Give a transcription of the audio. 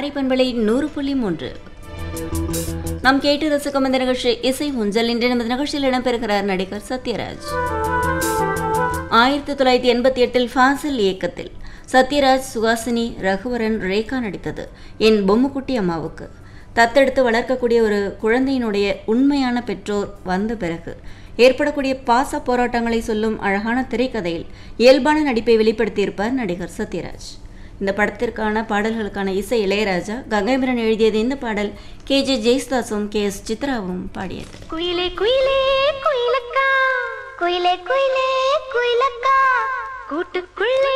காரை பண்பலை நூறு புள்ளி மூன்று நாம் கேட்டு ரசிக்கும் இந்த நிகழ்ச்சி இசை ஊஞ்சல் இன்று நமது நிகழ்ச்சியில் இடம்பெறுகிறார் நடிகர் சத்யராஜ் ஆயிரத்தி தொள்ளாயிரத்தி எண்பத்தி எட்டில் ஃபாசில் இயக்கத்தில் சத்யராஜ் சுஹாசினி ரகுவரன் ரேகா நடித்தது என் பொம்முக்குட்டி அம்மாவுக்கு தத்தெடுத்து வளர்க்கக்கூடிய ஒரு குழந்தையினுடைய உண்மையான பெற்றோர் வந்த பிறகு ஏற்படக்கூடிய பாச போராட்டங்களை சொல்லும் அழகான திரைக்கதையில் இயல்பான நடிப்பை வெளிப்படுத்தியிருப்பார் நடிகர் சத்யராஜ் இந்த படத்திற்கான பாடல்களுக்கான இசை இளையராஜா கங்கைமரன் எழுதியது இந்த பாடல் கே ஜே ஜெயஸ்தாஸும் கே எஸ் சித்ராவும் பாடியது குயிலே குயிலே குயிலக்கா குயிலே குயிலே குயிலக்கா கூட்டுக்குள்ளே